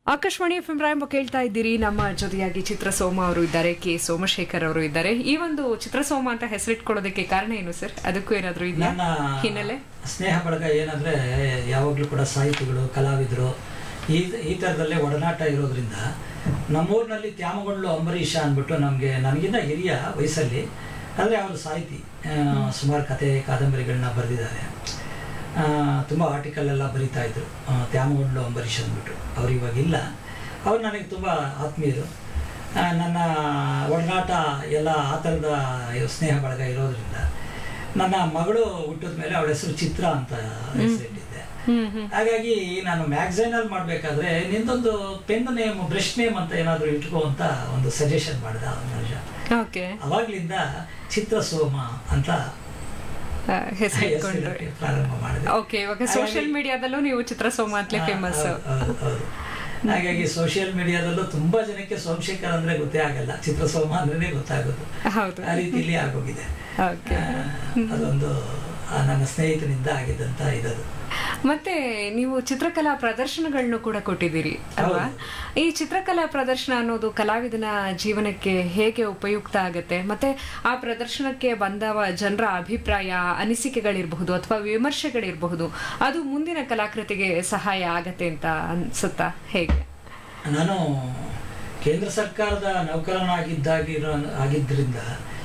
Akashvani F M ರಾಯಂಬ ಕೇಳ್ತಾ ಇದ್ದೀರಿ ನಮ್ಮ ಜೊತೆಯಾಗಿ ಚಿತ್ರಸೋಮ ಅವರು ಇದ್ದಾರೆ ಕೆ ಸೋಮಶೇಖರ್ ಅವರು ಇದ್ದಾರೆ ಈ ಒಂದು ಚಿತ್ರಸೋಮ ಅಂತ ಹೆಸರಿಟ್ಕೊಳ್ಳೋದಕ್ಕೆ ಕಾರಣ ಏನು ಸರ್ ಅದಕ್ಕೂ ಏನಾದ್ರು ಇದೆಯಾ ನನ್ನ ಹಿನ್ನೆಲೆ ಸ್ನೇಹ ಬಳಗ ಏನಂದ್ರೆ ಯಾವಾಗಲೂ ಕೂಡ ಸಾಹಿತಿಗಳು ಕಲಾವಿದರು ಈ ಈ ಥರದಲ್ಲೇ ಒಡನಾಟ ಇರೋದ್ರಿಂದ ನಮ್ಮೂರಿನಲ್ಲಿ ತ್ಯಾಮಗೊಂಡ್ಲು ಅಂಬರೀಷ ಅಂದ್ಬಿಟ್ಟು ನಮಗೆ ನನಗಿಂತ ಹಿರಿಯ ವಯಸ್ಸಲ್ಲಿ ಅಂದರೆ ಅವರು ಸಾಹಿತಿ ಆ, ಸುಮಾರು ಕತೆ ಕಾದಂಬರಿಗಳನ್ನ ಬರೆದಿದ್ದಾರೆ ತುಂಬ ಆರ್ಟಿಕಲ್ ಎಲ್ಲ ಬರೀತಾ ಇದ್ರು ಆ, ತ್ಯಾಮಗೊಂಡ್ಲು ಅಂಬರೀಷ್ ಅಂದ್ಬಿಟ್ಟು ಅವ್ರು ಇವಾಗ ಇಲ್ಲ ಅವ್ರು ನನಗೆ ತುಂಬ ಆತ್ಮೀಯರು ಆ, ನನ್ನ ಒಡನಾಟ ಎಲ್ಲ ಆ ಥರದ ಸ್ನೇಹ ಬಳಗ ಇರೋದ್ರಿಂದ ನನ್ನ ಮಗಳು ಹುಟ್ಟಿದ ಮೇಲೆ ಅವಳ ಹೆಸರು ಚಿತ್ರ ಅಂತ ಹೆಸರಿಟ್ಟಿದ್ದೆ ಹ್ಮ್ ಹ್ಮ್ ಹಾಗಾಗಿ ನಾನು ಮ್ಯಾಗ್ಝೈನಲ್ಲಿ ಮಾಡಬೇಕಾದ್ರೆ ನಿಂದೊಂದು ಪೆನ್ ನೇಮ್ ಬ್ರಷ್ ನೇಮ್ ಅಂತ ಏನಾದರೂ ಇಟ್ಕೋ ಅಂತ ಒಂದು ಸಜೆಷನ್ ಮಾಡಿದ ಮನುಷ್ಯ ಓಕೆ ಅವಾಗ್ಲಿಂದ ಚಿತ್ರ ಸೋಮ ಅಂತ ಹೆಸರಿಟ್ಕೊಂಡ್ರೆ ಹೆಸರಿಡಕ್ಕೆ ಪ್ರಾರಂಭ ಮಾಡಿದೆ ಓಕೆ ಇವಾಗ ಸೋಷಿಯಲ್ ಮೀಡಿಯಾದಲ್ಲೂ ನೀವು ಚಿತ್ರಸೋಮ ಅಂತಲೇ ಫೇಮಸ್ ಹೌದು, ಹೌದು, ಹೌದು. ಹಾಗಾಗಿ ಸೋಷಿಯಲ್ ಮೀಡಿಯಾದಲ್ಲೂ ತುಂಬಾ ಜನಕ್ಕೆ ಸೋಮಶೇಖರ್ ಅಂದ್ರೆ ಗೊತ್ತೇ ಆಗಲ್ಲ ಚಿತ್ರಸೋಮ ಅಂದ್ರೆ ಗೊತ್ತಾಗೋದು ಹೌದು ಆ ರೀತಿಯಲ್ಲಿ ಆಗೋಗಿದೆ ಓಕೆ ಆ, ಅದೊಂದು ಆ, ನನ್ನ ಸ್ನೇಹಿತನಿಂದ ಆಗಿದ್ದಂತ ಇದದು ಮತ್ತೆ ನೀವು ಚಿತ್ರಕಲಾ ಪ್ರದರ್ಶನಗಳನ್ನು ಕೂಡ ಕೊಟ್ಟಿದ್ದೀರಿ ಅಲ್ವಾ ಈ ಚಿತ್ರಕಲಾ ಪ್ರದರ್ಶನ ಅನ್ನೋದು ಕಲಾವಿದನ ಜೀವನಕ್ಕೆ ಹೇಗೆ ಉಪಯುಕ್ತ ಆಗತ್ತೆ ಮತ್ತೆ ಆ ಪ್ರದರ್ಶನಕ್ಕೆ ಬಂದವ ಜನರ ಅಭಿಪ್ರಾಯ ಅನಿಸಿಕೆಗಳಿರಬಹುದು ಅಥವಾ ವಿಮರ್ಶೆಗಳಿರಬಹುದು ಅದು ಮುಂದಿನ ಕಲಾಕೃತಿಗೆ ಸಹಾಯ ಆಗತ್ತೆ ಅಂತ ಅನ್ಸುತ್ತಾ ಹೇಗೆ ನಾನು ಕೇಂದ್ರ ಸರ್ಕಾರದ ನೌಕರನಾಗಿದ್ದಾಗಿರೋ ಆಗಿದ್ದರಿಂದ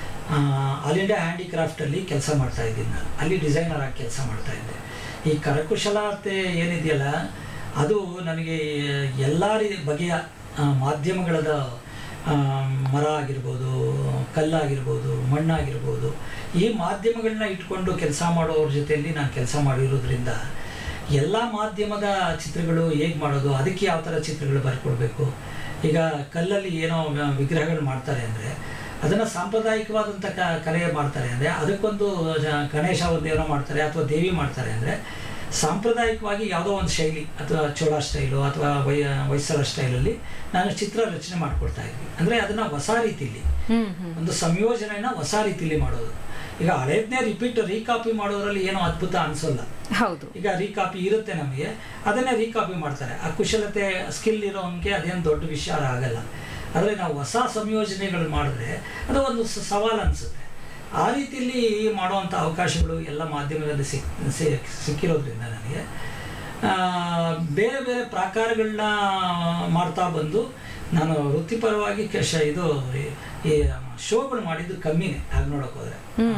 ಆಲ್ ಇಂಡಿಯಾ ಹ್ಯಾಂಡಿಕ್ರಾಫ್ಟಲ್ಲಿ ಕೆಲಸ ಮಾಡ್ತಾ ಇದ್ದೀನಿ ನಾನು ಅಲ್ಲಿ ಡಿಸೈನರ್ ಆಗಿ ಕೆಲಸ ಮಾಡ್ತಾ ಇದ್ದೆ ಈ ಕರಕುಶಲತೆ ಏನಿದೆಯಲ್ಲ ಅದು ನನಗೆ ಎಲ್ಲ ರೀ ಬಗೆಯ ಆ, ಮಾಧ್ಯಮಗಳದ ಆ, ಮರ ಆಗಿರ್ಬೋದು ಕಲ್ಲಾಗಿರ್ಬೋದು ಮಣ್ಣಾಗಿರ್ಬೋದು ಈ ಮಾಧ್ಯಮಗಳನ್ನ ಇಟ್ಕೊಂಡು ಕೆಲಸ ಮಾಡೋರ ಜೊತೆಯಲ್ಲಿ ನಾನು ಕೆಲಸ ಮಾಡಿರೋದ್ರಿಂದ ಎಲ್ಲ ಮಾಧ್ಯಮದ ಚಿತ್ರಗಳು ಹೇಗೆ ಮಾಡೋದು ಅದಕ್ಕೆ ಯಾವ ಥರ ಚಿತ್ರಗಳು ಬರ್ಕೊಡ್ಬೇಕು ಈಗ ಕಲ್ಲಲ್ಲಿ ಏನೋ ವ- ವಿಗ್ರಹಗಳು ಮಾಡ್ತಾರೆ ಅಂದರೆ ಅದನ್ನು ಸಾಂಪ್ರದಾಯಿಕವಾದಂಥ ಕ ಕಲೆ ಮಾಡ್ತಾರೆ ಅಂದರೆ ಅದಕ್ಕೊಂದು ಜ- ಗಣೇಶ ಒಂದು ಏನೋ ಮಾಡ್ತಾರೆ ಅಥವಾ ದೇವಿ ಮಾಡ್ತಾರೆ ಅಂದರೆ ಸಾಂಪ್ರದಾಯಿಕವಾಗಿ ಯಾವುದೋ ಒಂದು ಶೈಲಿ ಅಥವಾ ಚೋಳ ಸ್ಟೈಲು ಅಥವಾ ವೈ ಹೊಯ್ಸಳ ಸ್ಟೈಲಲ್ಲಿ ನಾನು ಚಿತ್ರ ರಚನೆ ಮಾಡ್ಕೊಡ್ತಾ ಇದ್ವಿ ಅಂದರೆ ಅದನ್ನು ಹೊಸ ರೀತಿಯಲ್ಲಿ ಹ್ಮ್ ಹ್ಮ್ ಒಂದು ಸಂಯೋಜನೆಯನ್ನ ಹೊಸ ರೀತಿಯಲ್ಲಿ ಮಾಡೋದು ಈಗ ಹಳೇದನ್ನೇ ರಿಪೀಟ್ ರೀಕಾಪಿ ಮಾಡೋದ್ರಲ್ಲಿ ಏನೋ ಅದ್ಭುತ ಅನ್ಸೋಲ್ಲ ಹೌದು ಈಗ ರೀಕಾಪಿ ಇರುತ್ತೆ ನಮಗೆ ಅದನ್ನೇ ರೀಕಾಪಿ ಮಾಡ್ತಾರೆ ಆ ಕುಶಲತೆ ಸ್ಕಿಲ್ ಇರೋನ್ಗೆ ಅದೇನು ದೊಡ್ಡ ವಿಚಾರ ಆಗಲ್ಲ ಆದರೆ ನಾವು ಹೊಸ ಸಂಯೋಜನೆಗಳು ಮಾಡಿದ್ರೆ ಅದು ಒಂದು ಸ- ಸವಾಲು ಅನಿಸುತ್ತೆ ಆ ರೀತಿಯಲ್ಲಿ ಮಾಡುವಂಥ ಅವಕಾಶಗಳು ಎಲ್ಲ ಮಾಧ್ಯಮದಲ್ಲಿ ಸಿಕ್ ಸಿ- ಸಿಕ್ಕಿರೋದ್ರಿಂದ ನನಗೆ ಆ, ಬೇರೆ ಬೇರೆ ಪ್ರಾಕಾರಗಳನ್ನ ಮಾಡ್ತಾ ಬಂದು ನಾನು ವೃತ್ತಿಪರವಾಗಿ ಕೆಶ ಇದು ಈ- ಈ ಶೋಗಳು ಮಾಡಿದ್ದು ಕಮ್ಮಿನೇ ಆಗ ನೋಡೋಕೆ ಹೋದ್ರೆ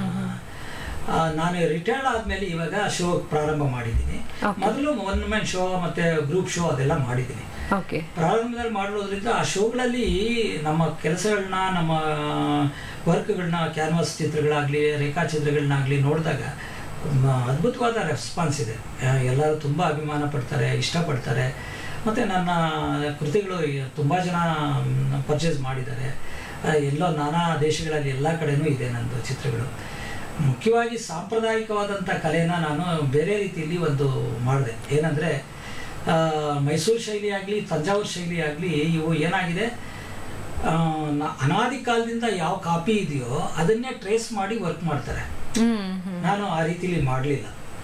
ಆ, ನಾನು ರಿಟೈರ್ಡ್ ಆದಮೇಲೆ ಇವಾಗ ಶೋ ಪ್ರಾರಂಭ ಮಾಡಿದ್ದೀನಿ Okay. ಮೊದಲು ಒನ್ ಮ್ಯಾನ್ ಶೋ ಮತ್ತೆ ಗ್ರೂಪ್ ಶೋ ಅದೆಲ್ಲ ಮಾಡಿದ್ದೀನಿ ಓಕೆ ಪ್ರಾರಂಭದಲ್ಲಿ ಮಾಡಿರೋದ್ರಿಂದ ಆ ಶೋಗಳಲ್ಲಿ ನಮ್ಮ ಕೆಲಸಗಳನ್ನ ನಮ್ಮ ವರ್ಕ್ಗಳನ್ನ ಕ್ಯಾನ್ವಾಸ್ ಚಿತ್ರಗಳಾಗಲಿ ರೇಖಾಚಿತ್ರಗಳನ್ನಾಗಲಿ ನೋಡಿದಾಗ ಮ- ಅದ್ಭುತವಾದ ರೆಸ್ಪಾನ್ಸ್ ಇದೆ ಆ, ಎಲ್ಲರೂ ತುಂಬ ಅಭಿಮಾನ ಪಡ್ತಾರೆ ಇಷ್ಟಪಡ್ತಾರೆ ಮತ್ತು ನನ್ನ ಕೃತಿಗಳು ತುಂಬ ಜನ ಪರ್ಚೇಸ್ ಮಾಡಿದ್ದಾರೆ ಆ, ಎಲ್ಲೋ ನಾನಾ ದೇಶಗಳಲ್ಲಿ ಎಲ್ಲ ಕಡೆನೂ ಇದೆ ನಂದು ಚಿತ್ರಗಳು ಮುಖ್ಯವಾಗಿ ಸಾಂಪ್ರದಾಯಿಕವಾದಂಥ ಕಲೆನ ನಾನು ಬೇರೆ ರೀತಿಯಲ್ಲಿ ಒಂದು ಮಾಡಿದೆ ಏನಂದರೆ ಮೈಸೂರು ಶೈಲಿ ಆಗಲಿ ತಂಜಾವೂರು ಶೈಲಿ ಆಗಲಿ ಇವು ಏನಾಗಿದೆ ಆ, ನ- ಅನಾದಿ ಕಾಲದಿಂದ ಯಾವ ಕಾಪಿ ಇದೆಯೋ ಅದನ್ನೇ ಟ್ರೇಸ್ ಮಾಡಿ ವರ್ಕ್ ಮಾಡ್ತಾರೆ ಹ್ಮ್ ಹ್ಮ್ ನಾನು ಆ ರೀತಿಲಿ ಮಾಡಲಿಲ್ಲ